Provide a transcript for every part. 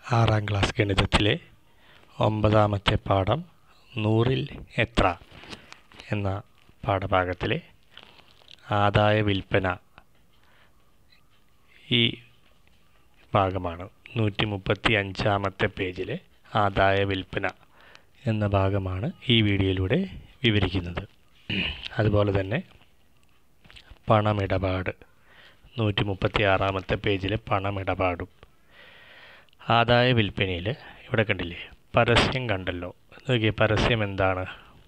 ആറാം ക്ലാസ് ഗണിതത്തിലെ ഒമ്പതാമത്തെ പാഠം നൂറിൽ എത്ര എന്ന പാഠഭാഗത്തിലെ ആദായ വിൽപ്പന ഈ ഭാഗമാണ് നൂറ്റി മുപ്പത്തി അഞ്ചാമത്തെ പേജിലെ ആദായ വിൽപ്പന എന്ന ഭാഗമാണ് ഈ വീഡിയോയിലൂടെ വിവരിക്കുന്നത് അതുപോലെ തന്നെ പണമിടപാട് നൂറ്റി മുപ്പത്തി ആറാമത്തെ പേജിലെ പണമിടപാടും ആദായ വിൽപ്പനയിൽ ഇവിടെ കണ്ടില്ലേ പരസ്യം കണ്ടല്ലോ നോക്കിയേ പരസ്യം എന്താണ്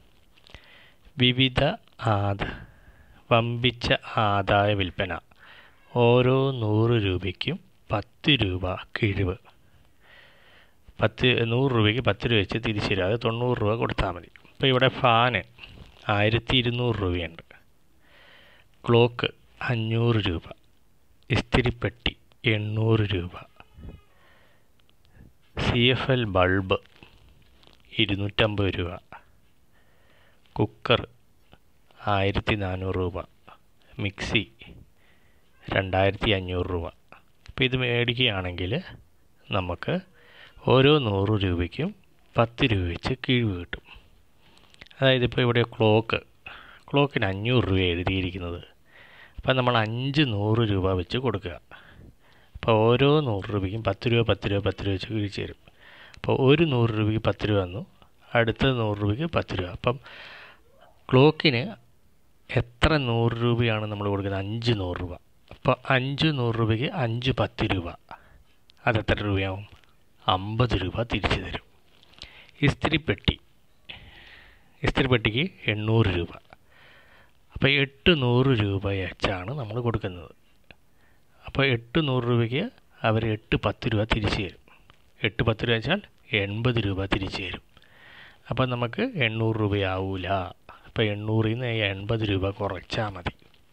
വിവിധ ആദ വമ്പിച്ച ആദായ വിൽപ്പന ഓരോ നൂറ് രൂപയ്ക്കും പത്ത് രൂപ കിഴിവ് പത്ത് നൂറ് രൂപയ്ക്ക് പത്ത് രൂപ വെച്ച് തിരിച്ചു തരും അത് തൊണ്ണൂറ് രൂപ കൊടുത്താൽ മതി ഇപ്പോൾ ഇവിടെ ഫാന് ആയിരത്തി ഇരുന്നൂറ് രൂപയുണ്ട് ക്ലോക്ക് അഞ്ഞൂറ് രൂപ ഇസ്തിരിപ്പെട്ടി എണ്ണൂറ് രൂപ സി എഫ് എൽ ബൾബ് ഇരുന്നൂറ്റമ്പത് രൂപ കുക്കർ ആയിരത്തി നാനൂറ് രൂപ മിക്സി രണ്ടായിരത്തി അഞ്ഞൂറ് രൂപ അപ്പോൾ ഇത് മേടിക്കുകയാണെങ്കിൽ നമുക്ക് ഓരോ നൂറ് രൂപയ്ക്കും പത്ത് രൂപ വെച്ച് കിഴിവ് കിട്ടും അതായത് ഇപ്പോൾ ഇവിടെ ക്ലോക്ക് ക്ലോക്കിന് അഞ്ഞൂറ് രൂപ എഴുതിയിരിക്കുന്നത് അപ്പോൾ നമ്മൾ അഞ്ച് നൂറ് രൂപ വെച്ച് കൊടുക്കുക അപ്പോൾ ഓരോ നൂറ് രൂപയ്ക്കും പത്ത് രൂപ പത്ത് രൂപ പത്ത് രൂപ വെച്ച് കിഴിച്ച് തരും അപ്പോൾ ഒരു നൂറ് രൂപയ്ക്ക് പത്ത് രൂപ വന്നു അടുത്ത നൂറ് രൂപയ്ക്ക് പത്ത് രൂപ അപ്പം ക്ലോക്കിന് എത്ര നൂറ് രൂപയാണ് നമ്മൾ കൊടുക്കുന്നത് അഞ്ച് നൂറ് രൂപ അപ്പോൾ അഞ്ച് നൂറ് രൂപയ്ക്ക് അഞ്ച് പത്ത് രൂപ അതെത്ര രൂപയാവും അമ്പത് രൂപ തിരിച്ചു തരും ഇസ്തിരിപ്പെട്ടി ഇസ്തിരിപ്പെട്ടിക്ക് എണ്ണൂറ് രൂപ അപ്പോൾ എട്ട് നൂറ് രൂപ വെച്ചാണ് നമ്മൾ കൊടുക്കുന്നത് അപ്പോൾ എട്ട് നൂറ് രൂപയ്ക്ക് അവർ എട്ട് പത്ത് രൂപ തിരിച്ചു തരും എട്ട് പത്ത് രൂപ വെച്ചാൽ എൺപത് രൂപ തിരിച്ചു തരും അപ്പോൾ നമുക്ക് എണ്ണൂറ് രൂപയാവൂല അപ്പോൾ എണ്ണൂറിൽ നിന്ന് എൺപത് രൂപ കുറച്ചാൽ മതി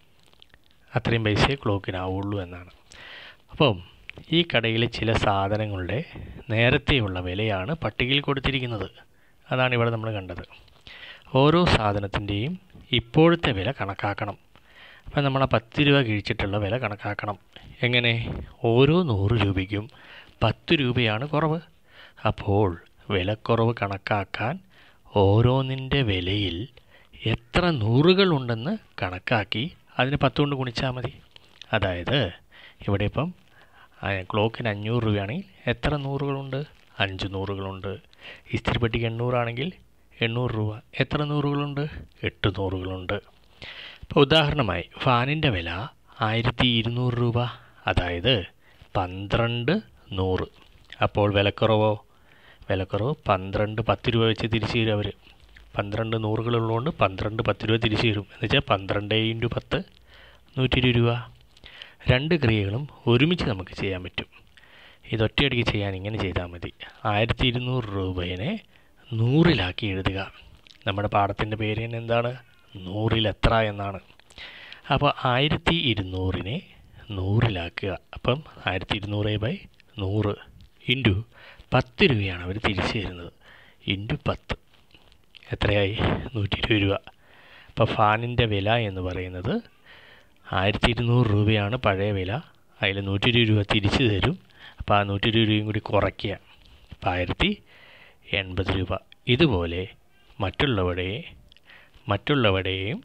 അത്രയും പൈസയെ ക്ലോക്കിനാവുള്ളൂ എന്നാണ് അപ്പം ഈ കടയിലെ ചില സാധനങ്ങളുടെ നേരത്തെയുള്ള വിലയാണ് പട്ടികയിൽ കൊടുത്തിരിക്കുന്നത് അതാണ് ഇവിടെ നമ്മൾ കണ്ടത് ഓരോ സാധനത്തിൻ്റെയും ഇപ്പോഴത്തെ വില കണക്കാക്കണം അപ്പം നമ്മൾ ആ പത്ത് രൂപ കിഴിച്ചിട്ടുള്ള വില കണക്കാക്കണം എങ്ങനെ ഓരോ നൂറ് രൂപയ്ക്കും പത്ത് രൂപയാണ് കുറവ് അപ്പോൾ വിലക്കുറവ് കണക്കാക്കാൻ ഓരോന്നിൻ്റെ വിലയിൽ എത്ര നൂറുകളുണ്ടെന്ന് കണക്കാക്കി അതിന് പത്ത് കൊണ്ട് ഗുണിച്ചാൽ മതി അതായത് ഇവിടെ ഇപ്പം ക്ലോക്കിന് അഞ്ഞൂറ് രൂപയാണെങ്കിൽ എത്ര നൂറുകളുണ്ട് അഞ്ച് നൂറുകളുണ്ട് ഇസ്തിരിപ്പെട്ടിക്ക് എണ്ണൂറാണെങ്കിൽ എണ്ണൂറ് രൂപ എത്ര നൂറുകളുണ്ട് എട്ട് നൂറുകളുണ്ട് ഇപ്പോൾ ഉദാഹരണമായി ഫാനിൻ്റെ വില ആയിരത്തി ഇരുന്നൂറ് രൂപ അതായത് പന്ത്രണ്ട് നൂറ് അപ്പോൾ വിലക്കുറവോ വിലക്കുറവ് പന്ത്രണ്ട് പത്ത് രൂപ വെച്ച് തിരിച്ചു തരും അവർ പന്ത്രണ്ട് നൂറുകളുള്ളതുകൊണ്ട് പന്ത്രണ്ട് പത്ത് രൂപ തിരിച്ചു തരും എന്ന് വെച്ചാൽ പന്ത്രണ്ട് ഇൻറ്റു പത്ത് നൂറ്റി ഇരുപത് രൂപ രണ്ട് ക്രിയകളും ഒരുമിച്ച് നമുക്ക് ചെയ്യാൻ പറ്റും ഇതൊറ്റയടിക്ക് ചെയ്യാൻ ഇങ്ങനെ ചെയ്താൽ മതി ആയിരത്തി ഇരുന്നൂറ് രൂപയെ നൂറിലാക്കി എഴുതുക നമ്മുടെ പാഠത്തിൻ്റെ പേര് തന്നെ എന്താണ് നൂറിൽ എത്ര എന്നാണ് അപ്പോൾ ആയിരത്തി ഇരുന്നൂറിനെ നൂറിലാക്കുക അപ്പം ആയിരത്തി ഇരുന്നൂറ് ബൈ നൂറ് ഇൻറ്റു പത്ത് രൂപയാണ് അവർ തിരിച്ചു തരുന്നത് ഇൻറ്റു പത്ത് എത്രയായി നൂറ്റി ഇരുപത് രൂപ അപ്പോൾ ഫാനിൻ്റെ വില എന്ന് പറയുന്നത് ആയിരത്തി ഇരുന്നൂറ് രൂപയാണ് പഴയ വില അതിൽ നൂറ്റി ഇരുപത് രൂപ തിരിച്ചു തരും അപ്പോൾ ആ നൂറ്റി ഇരുപത് രൂപയും കൂടി കുറയ്ക്കുക അപ്പോൾ ആയിരത്തി എൺപത് രൂപ ഇതുപോലെ മറ്റുള്ളവരെ മറ്റുള്ളവരുടെയും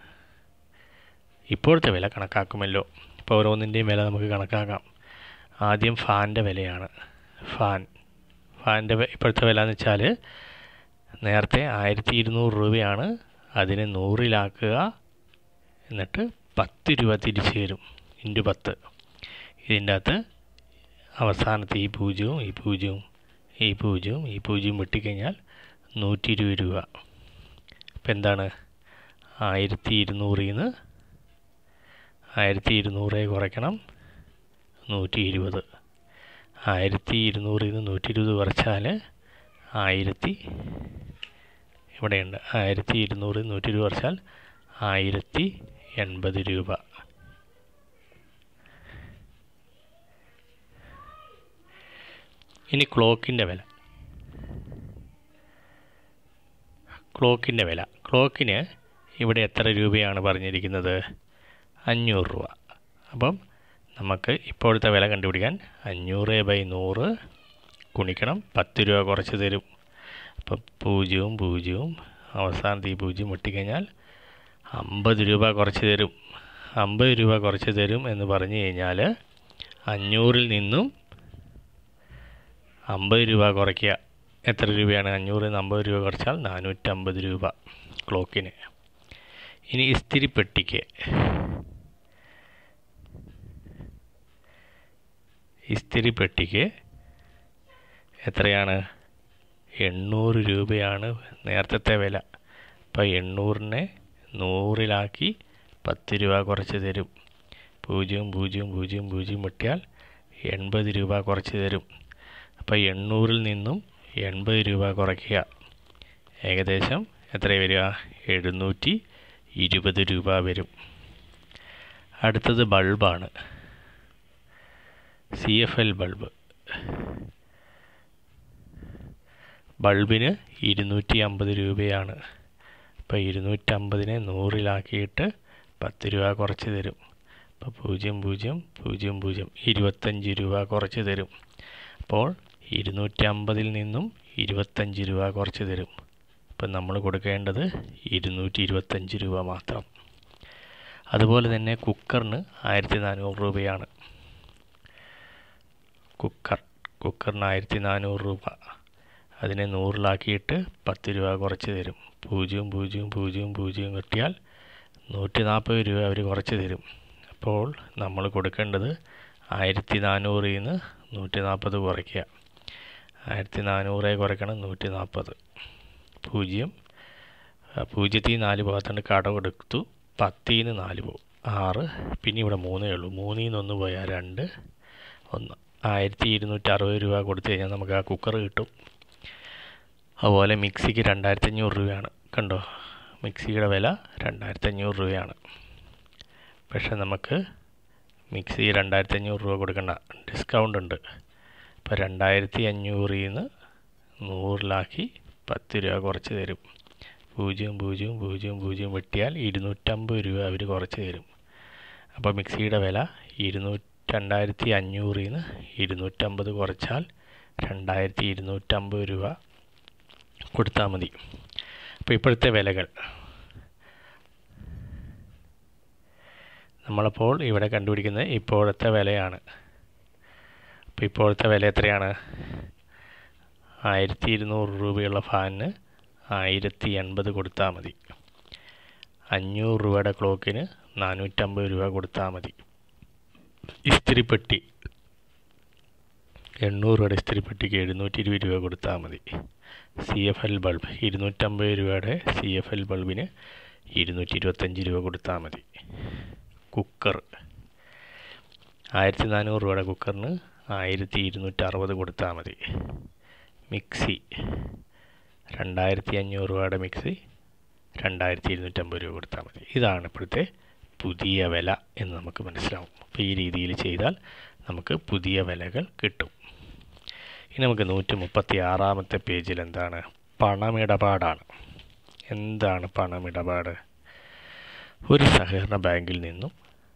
ഇപ്പോഴത്തെ വില കണക്കാക്കുമല്ലോ ഇപ്പോൾ ഓരോന്നിൻ്റെയും വില നമുക്ക് കണക്കാക്കാം ആദ്യം ഫാനിൻ്റെ വിലയാണ് ഫാൻ ഫാനിൻ്റെ ഇപ്പോഴത്തെ വില എന്ന് വെച്ചാൽ നേരത്തെ ആയിരത്തി ഇരുന്നൂറ് രൂപയാണ് അതിനെ നൂറിലാക്കുക എന്നിട്ട് പത്ത് രൂപ തിരിച്ചു തരും ഇൻറ്റു പത്ത് ഇതിൻ്റെ അകത്ത് അവസാനത്തെ ഈ പൂജ്യവും ഈ പൂജ്യവും ഈ പൂജ്യവും ഈ പൂജ്യവും വെട്ടിക്കഴിഞ്ഞാൽ നൂറ്റി ഇരുപത് രൂപ ഇപ്പം എന്താണ് ആയിരത്തി ഇരുന്നൂറിൽ നിന്ന് ആയിരത്തി ഇരുന്നൂറ് കുറയ്ക്കണം നൂറ്റി ഇരുപത് ആയിരത്തി ഇരുന്നൂറിൽ നിന്ന് നൂറ്റി ഇരുപത് കുറച്ചാൽ ആയിരത്തി ഇവിടെയുണ്ട് ആയിരത്തി ഇരുന്നൂറിൽ നൂറ്റി ഇരുപത് കുറച്ചാൽ ആയിരത്തി എൺപത് രൂപ ഇനി ക്ലോക്കിൻ്റെ വില ക്ലോക്കിൻ്റെ വില ക്ലോക്കിന് ഇവിടെ എത്ര രൂപയാണ് പറഞ്ഞിരിക്കുന്നത് അഞ്ഞൂറ് രൂപ അപ്പം നമുക്ക് ഇപ്പോഴത്തെ വില കണ്ടുപിടിക്കാൻ അഞ്ഞൂറ് ബൈ നൂറ് ഗുണിക്കണം പത്ത് രൂപ കുറച്ച് തരും അപ്പം പൂജ്യവും പൂജ്യവും അവസാനത്തെ ഈ പൂജ്യം വെട്ടിക്കഴിഞ്ഞാൽ അമ്പത് രൂപ കുറച്ച് തരും അമ്പത് രൂപ കുറച്ച് തരും എന്ന് പറഞ്ഞു കഴിഞ്ഞാൽ അഞ്ഞൂറിൽ നിന്നും അമ്പത് രൂപ കുറയ്ക്കുക എത്ര രൂപയാണ് അഞ്ഞൂറിൽ നിന്ന് അമ്പത് രൂപ കുറച്ചാൽ നാനൂറ്റമ്പത് രൂപ ക്ലോക്കിന് ഇനി ഇസ്തിരിപ്പെട്ടിക്ക് ഇസ്തിരിപ്പെട്ടിക്ക് എത്രയാണ് എണ്ണൂറ് രൂപയാണ് നേരത്തെ വില അപ്പോൾ എണ്ണൂറിനെ നൂറിലാക്കി പത്ത് രൂപ കുറച്ച് തരും പൂജ്യം പൂജ്യം പൂജ്യം പൂജ്യം വെട്ടിയാൽ എൺപത് രൂപ കുറച്ച് തരും അപ്പോൾ എണ്ണൂറിൽ നിന്നും എൺപത് രൂപ കുറയ്ക്കുക ഏകദേശം എത്ര വരിക എഴുന്നൂറ്റി ഇരുപത് രൂപ വരും അടുത്തത് ബൾബാണ് സി എഫ് എൽ ബൾബ് ബൾബിന് ഇരുന്നൂറ്റി അമ്പത് രൂപയാണ് അപ്പോൾ ഇരുന്നൂറ്റമ്പതിനെ നൂറിലാക്കിയിട്ട് പത്ത് രൂപ കുറച്ച് തരും അപ്പോൾ പൂജ്യം പൂജ്യം പൂജ്യം പൂജ്യം ഇരുപത്തഞ്ച് രൂപ കുറച്ച് തരും അപ്പോൾ ഇരുന്നൂറ്റമ്പതിൽ നിന്നും ഇരുപത്തഞ്ച് രൂപ കുറച്ച് തരും അപ്പം നമ്മൾ കൊടുക്കേണ്ടത് ഇരുന്നൂറ്റി ഇരുപത്തഞ്ച് രൂപ മാത്രം അതുപോലെ തന്നെ കുക്കറിന് ആയിരത്തി നാനൂറ് രൂപയാണ് കുക്കർ കുക്കറിന് ആയിരത്തി നാനൂറ് രൂപ അതിനെ നൂറിലാക്കിയിട്ട് പത്ത് രൂപ കുറച്ച് തരും പൂജ്യം പൂജ്യം പൂജ്യം പൂജ്യം കിട്ടിയാൽ നൂറ്റി നാൽപ്പത് രൂപ അവർ കുറച്ച് തരും അപ്പോൾ നമ്മൾ കൊടുക്കേണ്ടത് ആയിരത്തി നാനൂറിൽ നിന്ന് നൂറ്റി നാൽപ്പത് കുറയ്ക്കുക ആയിരത്തി നാനൂറെ കുറയ്ക്കണം നൂറ്റി നാൽപ്പത് പൂജ്യം പൂജ്യത്തിൽ നാല് ഭാഗത്തുണ്ട് കടമെടുത്തു പത്തിൽ നിന്ന് നാല് പോകും ആറ് പിന്നെ ഇവിടെ മൂന്നേ ഉള്ളൂ മൂന്നിൽ നിന്ന് ഒന്ന് പോയാൽ രണ്ട് ഒന്ന് ആയിരത്തി ഇരുന്നൂറ്റി അറുപത് രൂപ കൊടുത്തു കഴിഞ്ഞാൽ നമുക്ക് ആ കുക്കർ കിട്ടും അതുപോലെ മിക്സിക്ക് രണ്ടായിരത്തി അഞ്ഞൂറ് രൂപയാണ് കണ്ടോ മിക്സിയുടെ വില രണ്ടായിരത്തി അഞ്ഞൂറ് രൂപയാണ് പക്ഷെ നമുക്ക് മിക്സി രണ്ടായിരത്തി അഞ്ഞൂറ് രൂപ കൊടുക്കണ്ട ഡിസ്കൗണ്ട് ഉണ്ട് ഇപ്പോൾ രണ്ടായിരത്തി അഞ്ഞൂറിൽ നിന്ന് നൂറിലാക്കി പത്ത് രൂപ കുറച്ച് തരും പൂജ്യം പൂജ്യം പൂജ്യം പൂജ്യം വെട്ടിയാൽ ഇരുന്നൂറ്റമ്പത് രൂപ അവർ കുറച്ച് തരും അപ്പോൾ മിക്സിയുടെ വില ഇരുന്നൂറ്റി രണ്ടായിരത്തി അഞ്ഞൂറിൽ നിന്ന് ഇരുന്നൂറ്റമ്പത് കുറച്ചാൽ രണ്ടായിരത്തി ഇരുന്നൂറ്റമ്പത് രൂപ കൊടുത്താൽ മതി അപ്പോൾ ഇപ്പോഴത്തെ വിലകൾ നമ്മളപ്പോൾ ഇവിടെ കണ്ടുപിടിക്കുന്നത് ഇപ്പോഴത്തെ വിലയാണ് അപ്പോൾ ഇപ്പോഴത്തെ വില എത്രയാണ് ആയിരത്തി ഇരുന്നൂറ് രൂപയുള്ള ഫാനിന് ആയിരത്തി എൺപത് കൊടുത്താൽ മതി അഞ്ഞൂറ് രൂപയുടെ ക്ലോക്കിന് നാനൂറ്റമ്പത് രൂപ കൊടുത്താൽ മതി ഇസ്തിരിപ്പെട്ടി എണ്ണൂറ് രൂപയുടെ ഇസ്തിരിപ്പെട്ടിക്ക് എഴുന്നൂറ്റി ഇരുപത് രൂപ കൊടുത്താൽ മതി സി എഫ് എൽ ബൾബ് ഇരുന്നൂറ്റമ്പത് രൂപയുടെ സി എഫ് എൽ ബൾബിന് ഇരുന്നൂറ്റി ഇരുപത്തഞ്ച് രൂപ കൊടുത്താൽ മതി കുക്കർ ആയിരത്തി നാനൂറ് രൂപയുടെ കുക്കറിന് ആയിരത്തി ഇരുന്നൂറ്റി അറുപത് കൊടുത്താൽ മതി മിക്സി രണ്ടായിരത്തി അഞ്ഞൂറ് രൂപയുടെ മിക്സി രണ്ടായിരത്തി ഇരുന്നൂറ്റമ്പത് രൂപ കൊടുത്താൽ മതി ഇതാണ് ഇപ്പോഴത്തെ പുതിയ വില എന്ന് നമുക്ക് മനസ്സിലാവും അപ്പോൾ ഈ രീതിയിൽ ചെയ്താൽ നമുക്ക് പുതിയ വിലകൾ കിട്ടും ഇനി നമുക്ക് നൂറ്റി മുപ്പത്തി ആറാമത്തെ പേജിൽ എന്താണ് പണമിടപാടാണ് എന്താണ് പണമിടപാട് ഒരു സഹകരണ ബാങ്കിൽ നിന്നും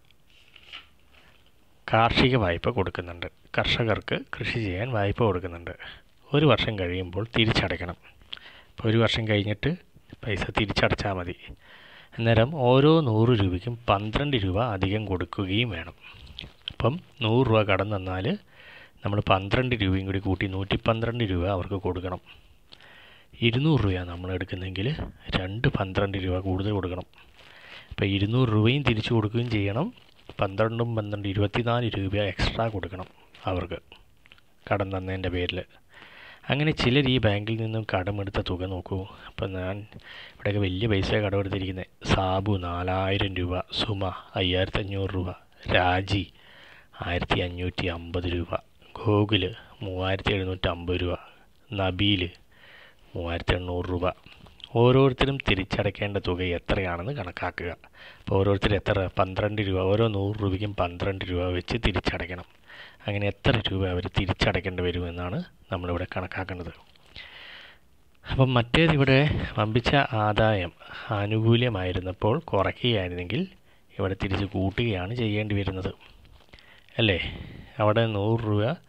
കാർഷിക വായ്പ കൊടുക്കുന്നുണ്ട് കർഷകർക്ക് കൃഷി ചെയ്യാൻ വായ്പ കൊടുക്കുന്നുണ്ട് ഒരു വർഷം കഴിയുമ്പോൾ തിരിച്ചടയ്ക്കണം അപ്പോൾ ഒരു വർഷം കഴിഞ്ഞിട്ട് പൈസ തിരിച്ചടച്ചാൽ മതി അന്നേരം ഓരോ നൂറ് രൂപയ്ക്കും പന്ത്രണ്ട് രൂപ അധികം കൊടുക്കുകയും വേണം അപ്പം നൂറ് രൂപ കടം തന്നാൽ നമ്മൾ പന്ത്രണ്ട് രൂപയും കൂടി കൂട്ടി നൂറ്റി പന്ത്രണ്ട് രൂപ അവർക്ക് കൊടുക്കണം ഇരുന്നൂറ് രൂപയാണ് നമ്മൾ എടുക്കുന്നെങ്കിൽ രണ്ട് പന്ത്രണ്ട് രൂപ കൂടുതൽ കൊടുക്കണം അപ്പോൾ ഇരുന്നൂറ് രൂപയും തിരിച്ചു കൊടുക്കുകയും ചെയ്യണം പന്ത്രണ്ടും പന്ത്രണ്ട് ഇരുപത്തിനാല് രൂപ എക്സ്ട്രാ കൊടുക്കണം അവർക്ക് കടം തന്നതിൻ്റെ പേരിൽ അങ്ങനെ ചിലർ ഈ ബാങ്കിൽ നിന്നും കടമെടുത്ത തുക നോക്കൂ അപ്പം ഞാൻ ഇവിടെയൊക്കെ വലിയ പൈസ കടമെടുത്തിരിക്കുന്നത് സാബു നാലായിരം രൂപ സുമ അയ്യായിരത്തി അഞ്ഞൂറ് രൂപ രാജി ആയിരത്തി അഞ്ഞൂറ്റി അമ്പത് രൂപ ഗോകുല് മൂവായിരത്തി എഴുന്നൂറ്റി അമ്പത് രൂപ നബീല് മൂവായിരത്തി എണ്ണൂറ് രൂപ ഓരോരുത്തരും തിരിച്ചടയ്ക്കേണ്ട തുക എത്രയാണെന്ന് കണക്കാക്കുക അപ്പോൾ ഓരോരുത്തർ എത്ര പന്ത്രണ്ട് രൂപ ഓരോ നൂറ് രൂപയ്ക്കും പന്ത്രണ്ട് രൂപ വെച്ച് തിരിച്ചടയ്ക്കണം അങ്ങനെ എത്ര രൂപ അവർ തിരിച്ചടയ്ക്കേണ്ടി വരുമെന്നാണ് നമ്മളിവിടെ കണക്കാക്കുന്നത് അപ്പം മറ്റേത് ഇവിടെ വമ്പിച്ച ആദായം ആനുകൂല്യമായിരുന്നപ്പോൾ കുറയ്ക്കുകയായിരുന്നെങ്കിൽ ഇവിടെ തിരിച്ച് കൂട്ടുകയാണ് ചെയ്യേണ്ടി വരുന്നത് അല്ലേ അവിടെ നൂറ് രൂപ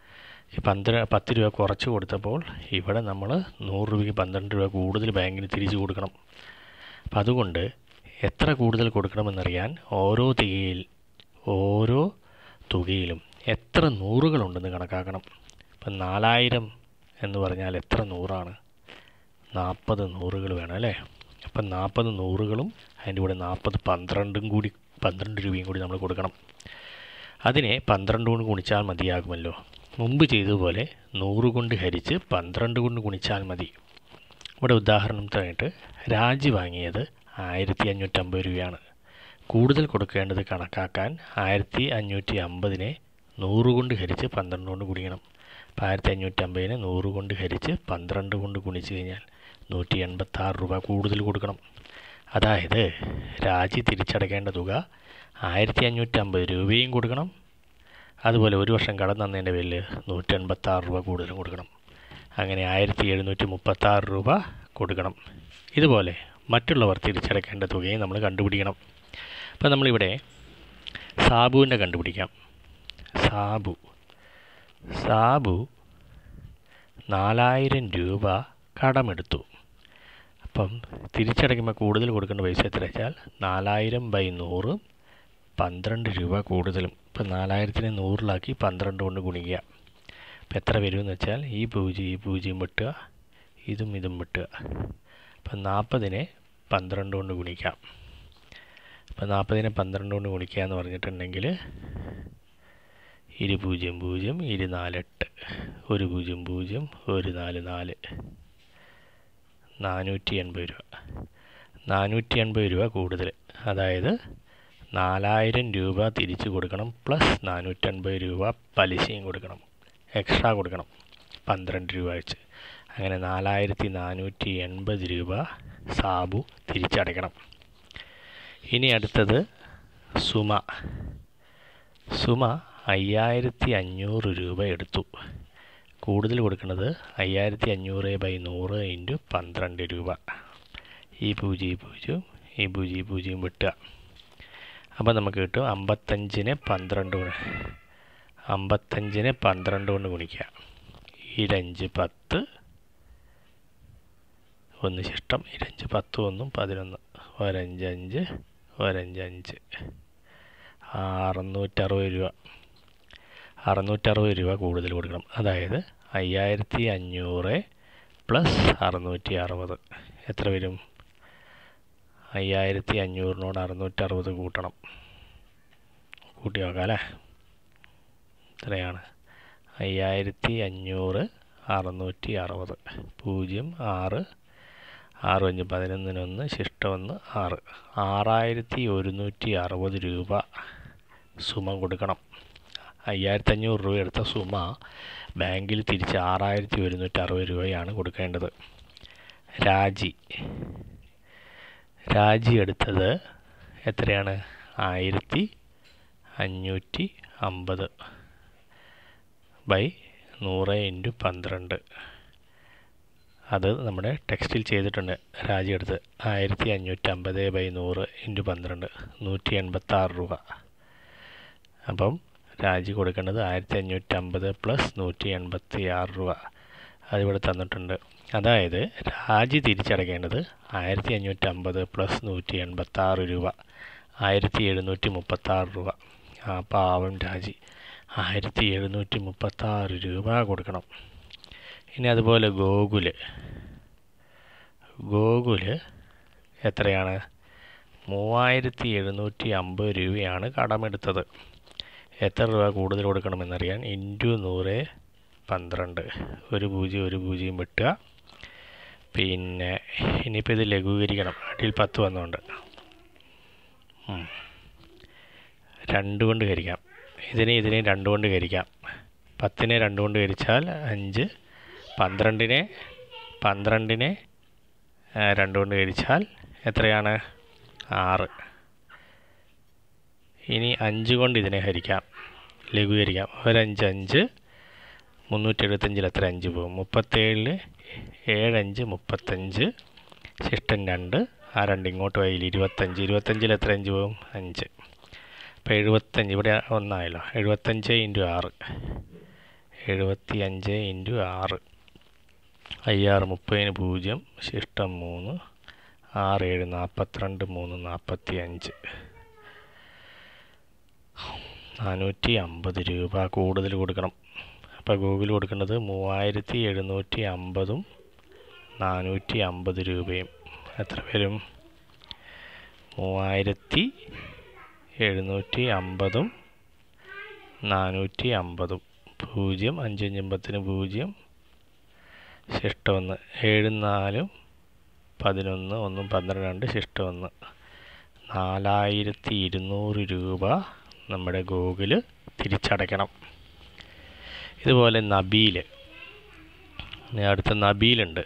ഈ പന്ത്ര പത്ത് രൂപ കുറച്ച് കൊടുത്തപ്പോൾ ഇവിടെ നമ്മൾ നൂറ് രൂപയ്ക്ക് പന്ത്രണ്ട് രൂപ കൂടുതൽ ബാങ്കിന് തിരിച്ചു കൊടുക്കണം അപ്പം അതുകൊണ്ട് എത്ര കൂടുതൽ കൊടുക്കണമെന്നറിയാൻ ഓരോ തുകയിൽ ഓരോ തുകയിലും എത്ര നൂറുകളുണ്ടെന്ന് കണക്കാക്കണം ഇപ്പം നാലായിരം എന്ന് പറഞ്ഞാൽ എത്ര നൂറാണ് നാൽപ്പത് നൂറുകൾ വേണം അല്ലേ അപ്പം നാൽപ്പത് നൂറുകളും അതിൻ്റെ കൂടെ നാൽപ്പത് പന്ത്രണ്ടും കൂടി പന്ത്രണ്ട് രൂപയും കൂടി നമ്മൾ കൊടുക്കണം അതിനെ പന്ത്രണ്ട് കൊണ്ട് ഗുണിച്ചാൽ മതിയാകുമല്ലോ മുമ്പ് ചെയ്തതുപോലെ നൂറ് കൊണ്ട് ഹരിച്ച് പന്ത്രണ്ട് കൊണ്ട് ഗുണിച്ചാൽ മതി ഇവിടെ ഉദാഹരണത്തിനായിട്ട് രാജി വാങ്ങിയത് ആയിരത്തി അഞ്ഞൂറ്റമ്പത് രൂപയാണ് കൂടുതൽ കൊടുക്കേണ്ടത് കണക്കാക്കാൻ ആയിരത്തി അഞ്ഞൂറ്റി അമ്പതിനെ നൂറ് കൊണ്ട് ഹരിച്ച് പന്ത്രണ്ട് കൊണ്ട് ഗുണിക്കണം അപ്പോൾ ആയിരത്തി അഞ്ഞൂറ്റമ്പതിനെ നൂറ് കൊണ്ട് ഹരിച്ച് പന്ത്രണ്ട് കൊണ്ട് ഗുണിച്ച് കഴിഞ്ഞാൽ നൂറ്റി എൺപത്താറ് രൂപ കൂടുതൽ കൊടുക്കണം അതായത് രാജി തിരിച്ചടയ്ക്കേണ്ട തുക ആയിരത്തി അഞ്ഞൂറ്റമ്പത് രൂപയും കൊടുക്കണം അതുപോലെ ഒരു വർഷം കടം തന്നതിൻ്റെ പേരിൽ നൂറ്റി എൺപത്താറ് രൂപ കൂടുതലും കൊടുക്കണം അങ്ങനെ ആയിരത്തി എഴുന്നൂറ്റി മുപ്പത്താറ് രൂപ കൊടുക്കണം ഇതുപോലെ മറ്റുള്ളവർ തിരിച്ചടയ്ക്കേണ്ട തുകയും നമ്മൾ കണ്ടുപിടിക്കണം അപ്പോൾ നമ്മളിവിടെ സാബുവിൻ്റെ കണ്ടുപിടിക്കാം സാബു സാബു നാലായിരം രൂപ കടമെടുത്തു അപ്പം തിരിച്ചടയ്ക്കുമ്പോൾ കൂടുതൽ കൊടുക്കേണ്ട പൈസ എത്ര വെച്ചാൽ നാലായിരം ബൈ നൂറ് പന്ത്രണ്ട് രൂപ കൂടുതലും ഇപ്പം നാലായിരത്തിനെ നൂറിലാക്കി പന്ത്രണ്ട് കൊണ്ട് ഗുണിക്കുക അപ്പം എത്ര വരുമെന്ന് വെച്ചാൽ ഈ പൂജ്യം ഈ പൂജ്യം വെട്ടുക ഇതും ഇതും വെട്ടുക അപ്പം നാൽപ്പതിനെ പന്ത്രണ്ട് കൊണ്ട് ഗുണിക്കാം അപ്പം നാൽപ്പതിനെ പന്ത്രണ്ട് കൊണ്ട് ഗുണിക്കുക എന്ന് പറഞ്ഞിട്ടുണ്ടെങ്കിൽ ഇരു പൂജ്യം പൂജ്യം ഇരു നാലെട്ട് ഒരു പൂജ്യം പൂജ്യം ഒരു നാല് നാല് നാനൂറ്റി എൺപത് രൂപ നാനൂറ്റി എൺപത് രൂപ കൂടുതൽ അതായത് നാലായിരം രൂപ തിരിച്ചു കൊടുക്കണം പ്ലസ് നാനൂറ്റൻപത് രൂപ പലിശയും കൊടുക്കണം എക്സ്ട്രാ കൊടുക്കണം പന്ത്രണ്ട് രൂപ വെച്ച് അങ്ങനെ നാലായിരത്തി നാനൂറ്റി എൺപത് രൂപ സാബു തിരിച്ചടയ്ക്കണം ഇനി അടുത്തത് സുമ സുമ അയ്യായിരത്തി അഞ്ഞൂറ് രൂപ എടുത്തു കൂടുതൽ കൊടുക്കുന്നത് അയ്യായിരത്തി അഞ്ഞൂറ് ബൈ നൂറ് ഇൻറ്റു പന്ത്രണ്ട് രൂപ ഈ പൂജ്യം ഈ പൂജ്യം ഈ പൂജ്യം ഈ പൂജ്യം വിട്ടുക അപ്പോൾ നമുക്ക് കിട്ടും അമ്പത്തഞ്ചിനെ പന്ത്രണ്ട് കൊണ്ട് അമ്പത്തഞ്ചിനെ പന്ത്രണ്ട് കൊണ്ട് ഗുണിക്കുക ഇരഞ്ച് പത്ത് ഒന്ന് ശിഷ്ടം ഇരഞ്ച് പത്ത് ഒന്നും പതിനൊന്ന് ഒരഞ്ചഞ്ച് ഒരഞ്ചഞ്ച് അറുന്നൂറ്ററുപത് രൂപ അറുന്നൂറ്ററുപത് രൂപ കൂടുതൽ കൊടുക്കണം അതായത് അയ്യായിരത്തി അഞ്ഞൂറ് പ്ലസ് അറുന്നൂറ്റി അറുപത് എത്ര വരും അയ്യായിരത്തി അഞ്ഞൂറിനോട് അറുന്നൂറ്ററുപത് കൂട്ടണം കൂട്ടി നോക്കാം അല്ലേ എത്രയാണ് അയ്യായിരത്തി അഞ്ഞൂറ് അറുന്നൂറ്റി അറുപത് പൂജ്യം ആറ് ആറ് അഞ്ച് പതിനൊന്നിനൊന്ന് ശിഷ്ടം ഒന്ന് ആറ് ആറായിരത്തി ഒരുന്നൂറ്റി അറുപത് രൂപ സുമ കൊടുക്കണം അയ്യായിരത്തി അഞ്ഞൂറ് രൂപ എടുത്ത സുമ ബാങ്കിൽ തിരിച്ച് ആറായിരത്തി ഒരുന്നൂറ്റി അറുപത് രൂപയാണ് കൊടുക്കേണ്ടത് രാജി രാജി എടുത്തത് എത്രയാണ് ആയിരത്തി അഞ്ഞൂറ്റി അമ്പത് ബൈ നൂറ് ഇൻറ്റു പന്ത്രണ്ട് അത് നമ്മുടെ ടെക്സ്റ്റിൽ ചെയ്തിട്ടുണ്ട് രാജി എടുത്ത് ആയിരത്തി അഞ്ഞൂറ്റി അമ്പത് ബൈ നൂറ് ഇൻറ്റു പന്ത്രണ്ട് നൂറ്റി എൺപത്താറ് രൂപ അപ്പം രാജി കൊടുക്കേണ്ടത് ആയിരത്തി അഞ്ഞൂറ്റി അമ്പത് പ്ലസ് നൂറ്റി എൺപത്തി ആറ് രൂപ അതിവിടെ തന്നിട്ടുണ്ട് അതായത് രാജി തിരിച്ചടയ്ക്കേണ്ടത് ആയിരത്തി അഞ്ഞൂറ്റി അമ്പത് പ്ലസ് നൂറ്റി എൺപത്താറ് രൂപ ആയിരത്തി എഴുന്നൂറ്റി മുപ്പത്താറ് രൂപ ആ പാവം രാജി ആയിരത്തി എഴുന്നൂറ്റി മുപ്പത്താറ് രൂപ കൊടുക്കണം ഇനി അതുപോലെ ഗോകുല് ഗോകുല് എത്രയാണ് മൂവായിരത്തി എഴുന്നൂറ്റി അമ്പത് രൂപയാണ് കടമെടുത്തത് എത്ര രൂപ കൂടുതൽ കൊടുക്കണമെന്നറിയാൻ ഇൻറ്റു നൂറ് പന്ത്രണ്ട് ഒരു പൂജ്യം ഒരു പൂജ്യം വെട്ടുക പിന്നെ ഇനിയിപ്പോൾ ഇത് ലഘൂകരിക്കണം അടിയിൽ പത്ത് വന്നുകൊണ്ട് ഉം. രണ്ട് കൊണ്ട് ഹരിക്കാം ഇതിനെ ഇതിനെ രണ്ട് കൊണ്ട് ഹരിക്കാം പത്തിനെ രണ്ട് കൊണ്ട് ഹരിച്ചാൽ അഞ്ച് പന്ത്രണ്ടിനെ പന്ത്രണ്ടിനെ ആ, രണ്ട് കൊണ്ട് ഹരിച്ചാൽ എത്രയാണ് ആറ് ഇനി അഞ്ച് കൊണ്ട് ഇതിനെ ഹരിക്കാം ലഘൂകരിക്കാം ഒരഞ്ച് അഞ്ച് മുന്നൂറ്റി എഴുപത്തഞ്ചിൽ എത്ര അഞ്ച് പോകും മുപ്പത്തേഴിൽ ഏഴഞ്ച് മുപ്പത്തഞ്ച് ശിഷ്ടൻ രണ്ട് ആ രണ്ട് ഇങ്ങോട്ട് പോയാൽ ഇരുപത്തഞ്ച് ഇരുപത്തഞ്ചിൽ എത്ര അഞ്ച് പോകും അഞ്ച് അപ്പോൾ എഴുപത്തഞ്ച് ഇവിടെ ഒന്നായല്ലോ എഴുപത്തഞ്ച് ഇൻറ്റു ആറ് എഴുപത്തി അഞ്ച് ഇൻറ്റു ആറ് അയ്യാറ് മുപ്പതിന് പൂജ്യം ശിഷ്ടം മൂന്ന് ആറ് ഏഴ് നാൽപ്പത്തിരണ്ട് മൂന്ന് നാൽപ്പത്തി അഞ്ച് നാനൂറ്റി അമ്പത് രൂപ കൂടുതൽ കൊടുക്കണം അപ്പോൾ ഗൂഗിൾ കൊടുക്കേണ്ടത് മൂവായിരത്തി എഴുന്നൂറ്റി അമ്പതും നാനൂറ്റി അമ്പത് രൂപയും എത്ര വരും മൂവായിരത്തി എഴുന്നൂറ്റി അമ്പതും നാനൂറ്റി അമ്പതും പൂജ്യം അഞ്ചഞ്ചമ്പത്തിന് പൂജ്യം ശിഷ്ടം ഒന്ന് ഏഴും നാലും പതിനൊന്ന് ഒന്നും പന്ത്രണ്ട് രണ്ട് ശിഷ്ടം ഒന്ന് നാലായിരത്തി ഇരുന്നൂറ് രൂപ നമ്മുടെ ഗൂഗിൾ തിരിച്ചടയ്ക്കണം ഇതുപോലെ നബീൽ ഇനി അടുത്ത നബീലുണ്ട്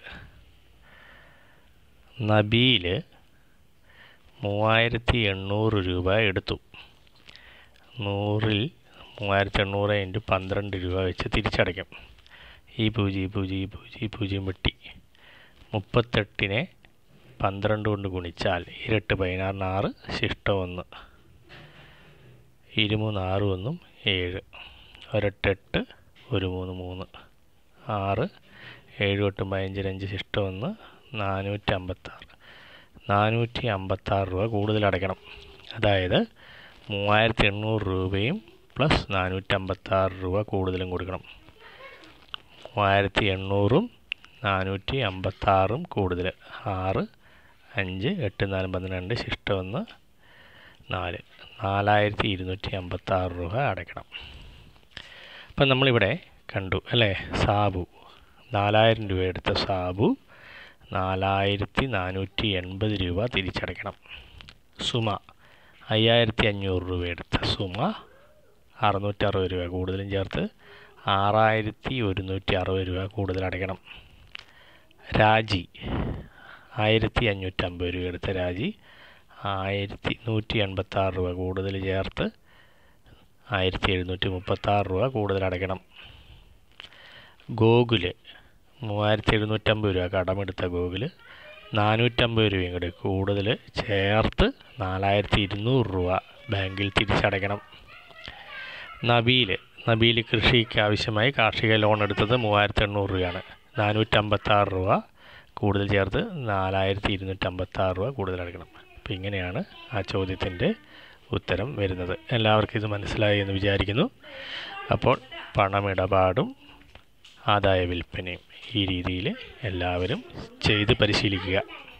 നബീൽ മൂവായിരത്തി എണ്ണൂറ് രൂപ എടുത്തു നൂറിൽ മൂവായിരത്തി എണ്ണൂറ് ഇൻറ്റു പന്ത്രണ്ട് രൂപ വെച്ച് തിരിച്ചടയ്ക്കും ഈ പൂജ്യം ഈ പൂജ്യം ഈ പൂജ്യം ഈ പൂജ്യം വെട്ടി മുപ്പത്തെട്ടിനെ പന്ത്രണ്ട് കൊണ്ട് ഗുണിച്ചാൽ ഇരട്ട് പതിനാറിന് ആറ് ശിഷ്ടം ഒന്ന് ഇരുമൂന്ന് ആറ് ഒന്നും ഏഴ് ഒരെട്ടെട്ട് ഒരു മൂന്ന് മൂന്ന് ആറ് ഏഴ് എട്ടും പതിനഞ്ചിന് അഞ്ച് ശിഷ്ടം ഒന്ന് നാനൂറ്റി അമ്പത്താറ് നാനൂറ്റി അമ്പത്താറ് രൂപ കൂടുതൽ അടയ്ക്കണം അതായത് മൂവായിരത്തി എണ്ണൂറ് രൂപയും പ്ലസ് നാനൂറ്റി അമ്പത്താറ് രൂപ കൂടുതലും കൊടുക്കണം മൂവായിരത്തി എണ്ണൂറും നാനൂറ്റി അമ്പത്താറും കൂടുതൽ ആറ് അഞ്ച് എട്ട് നാല് പന്ത്രണ്ട് ശിഷ്ടം ഒന്ന് നാല് നാലായിരത്തി ഇരുന്നൂറ്റി അമ്പത്താറ് രൂപ അടയ്ക്കണം അപ്പം നമ്മളിവിടെ കണ്ടു അല്ലേ സാബു നാലായിരം രൂപ എടുത്ത സാബു നാലായിരത്തി നാനൂറ്റി എൺപത് രൂപ തിരിച്ചടയ്ക്കണം സുമ അയ്യായിരത്തി അഞ്ഞൂറ് രൂപ എടുത്ത സുമ അറുന്നൂറ്റി അറുപത് രൂപ കൂടുതലും ചേർത്ത് ആറായിരത്തി ഒരുന്നൂറ്റി അറുപത് രൂപ കൂടുതൽ അടയ്ക്കണം രാജി ആയിരത്തി അഞ്ഞൂറ്റമ്പത് രൂപ എടുത്ത രാജി ആയിരത്തി നൂറ്റി എൺപത്താറ് രൂപ കൂടുതൽ ചേർത്ത് ആയിരത്തി എഴുന്നൂറ്റി മുപ്പത്താറ് രൂപ കൂടുതൽ അടയ്ക്കണം ഗോകുല് മൂവായിരത്തി എഴുന്നൂറ്റമ്പത് രൂപ കടമെടുത്ത ഗോകുല് നാനൂറ്റമ്പത് രൂപയും കൂടി കൂടുതൽ ചേർത്ത് നാലായിരത്തി ഇരുന്നൂറ് രൂപ ബാങ്കിൽ തിരിച്ചടയ്ക്കണം നബീൽ നബീൽ കൃഷിക്ക് ആവശ്യമായി കാർഷിക ലോൺ എടുത്തത് മൂവായിരത്തി എണ്ണൂറ് രൂപയാണ് നാനൂറ്റമ്പത്താറ് രൂപ കൂടുതൽ ചേർത്ത് നാലായിരത്തി ഇരുന്നൂറ്റമ്പത്താറ് രൂപ കൂടുതൽ അടയ്ക്കണം അപ്പോൾ ഇങ്ങനെയാണ് ആ ചോദ്യത്തിൻ്റെ ഉത്തരം വരുന്നത് എല്ലാവർക്കും ഇത് മനസ്സിലായി എന്ന് വിചാരിക്കുന്നു അപ്പോൾ പണമിടപാടും ആദായ വിൽപ്പനയും ഈ രീതിയിൽ എല്ലാവരും ചെയ്ത് പരിശീലിക്കുക